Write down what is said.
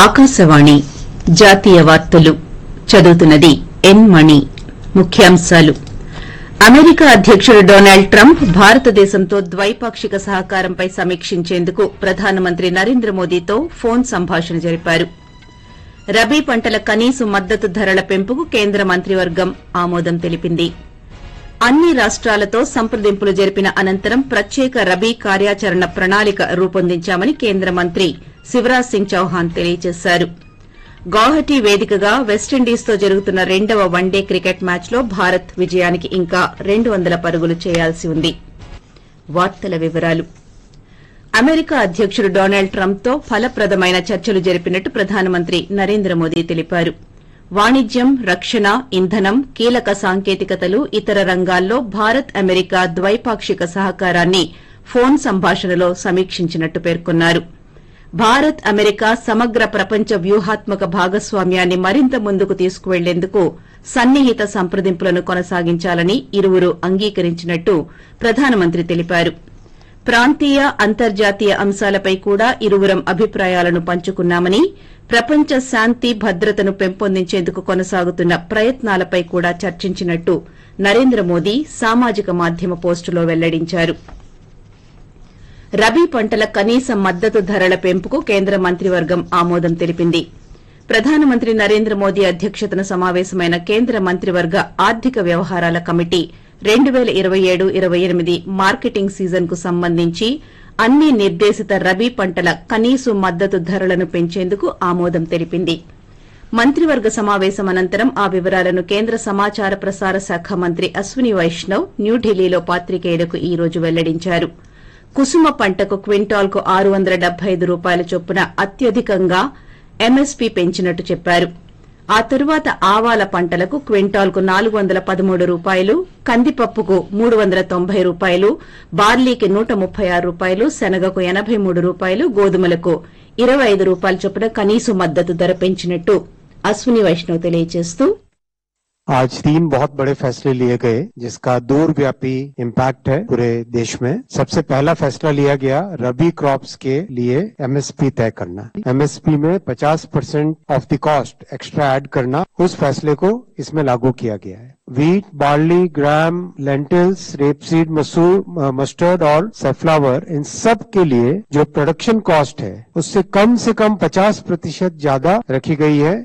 ఆకాశవాణి జాతీయ వార్తలు చదువుతున్నది ఎన్ మణి ముఖ్యాంశాలు అమెరికా అధ్యకుడు డొనాల్డ్ ట్రంప్ భారతదేశంతో ద్వైపాక్షిక సహకారంపై సమీక్షించేందుకు ప్రధానమంత్రి నరేంద్ర మోదీతో ఫోన్ సంభాషణ జరిపారు రబీ పంటల కనీస మద్దతు ధరల పెంపుకు కేంద్ర మంత్రివర్గం ఆమోదం తెలిపింది అన్ని రాష్టాలతో సంప్రదింపులు జరిపిన అనంతరం ప్రత్యేక రబీ కార్యాచరణ ప్రణాళిక రూపొందించామని కేంద్ర మంత్రి శివరాజ్ సింగ్ చౌహాన్ తెలియజేశారు గౌహటి వేదికగా వెస్టిండీస్తో జరుగుతున్న రెండవ వన్డే క్రికెట్ మ్యాచ్లో భారత్ విజయానికి ఇంకా రెండు వందల పరుగులు చేయాల్సి ఉంది వార్తల వివరాలు అమెరికా అధ్యకుడు డొనాల్డ్ ట్రంప్తో ఫలప్రదమైన చర్చలు జరిపినట్టు ప్రధానమంత్రి నరేంద్ర మోదీ తెలిపారు వాణిజ్యం రక్షణ ఇంధనం కీలక సాంకేతికతలు ఇతర రంగాల్లో భారత్ అమెరికా ద్వైపాక్షిక సహకారాన్ని ఫోన్ సంభాషణలో సమీక్షించినట్టు పేర్కొన్నారు భారత్ అమెరికా సమగ్ర ప్రపంచ వ్యూహాత్మక భాగస్వామ్యాన్ని మరింత ముందుకు తీసుకువెళ్లేందుకు సన్నిహిత సంప్రదింపులను కొనసాగించాలని ఇరువురు అంగీకరించినట్టు ప్రధానమంత్రి తెలిపారు ప్రాంతీయ అంతర్జాతీయ అంశాలపై కూడా ఇరువురం అభిప్రాయాలను పంచుకున్నామని ప్రపంచ శాంతి భద్రతను పెంపొందించేందుకు కొనసాగుతున్న ప్రయత్నాలపై కూడా చర్చించినట్టు నరేంద్ర మోదీ సామాజిక మాధ్యమ పోస్టులో వెల్లడించారు రబీ పంటల కనీస మద్దతు ధరల పెంపుకు కేంద్ర మంత్రివర్గం ఆమోదం తెలిపింది ప్రధానమంత్రి నరేంద్ర మోదీ అధ్యక్షతన సమావేశమైన కేంద్ర మంత్రివర్గ ఆర్థిక వ్యవహారాల కమిటీ రెండు పేల ఇరవై ఏడు ఇరవై ఎనిమిది మార్కెటింగ్ సీజన్ కు సంబంధించి అన్ని నిర్దేశిత రబీ పంటల కనీస మద్దతు ధరలను పెంచేందుకు ఆమోదం తెలిపింది మంత్రివర్గ సమావేశం అనంతరం ఆ వివరాలను కేంద్ర సమాచార ప్రసార శాఖ మంత్రి అశ్విని వైష్ణవ్ న్యూఢిల్లీలో పాత్రికేయులకు ఈ రోజు వెల్లడించారు కుసుమ పంటకు క్వింటాల్కు ఆరు వందల డెబ్బై ఐదు రూపాయల చొప్పున అత్యధికంగా ఎంఎస్పీ పెంచినట్టు చెప్పారు ఆ తరువాత ఆవాల పంటలకు క్వింటాల్కు నాలుగు వందల పదమూడు రూపాయలు కందిపప్పుకు మూడు వందల తొంభై రూపాయలు బార్లీకి నూట ముప్పై ఆరు రూపాయలు శనగకు ఎనబై మూడు రూపాయలు గోధుమలకు ఇరవై ఐదు రూపాయల చొప్పున కనీస మద్దతు ధర పెంచినట్టు అశ్విని వైష్ణవ్ తెలియజేస్తూ आज तीन बहुत बड़े फैसले लिए गए जिसका दूरव्यापी इम्पैक्ट है पूरे देश में सबसे पहला फैसला लिया गया रबी क्रॉप्स के लिए एमएसपी तय करना एमएसपी में 50 percent of the cost extra add करना उस फैसले को इसमें लागू किया गया है wheat barley gram lentils rapeseed मसूर मस्टर्ड और सनफ्लावर इन सब के लिए जो प्रोडक्शन कॉस्ट है उससे कम से कम 50 प्रतिशत ज्यादा रखी गई है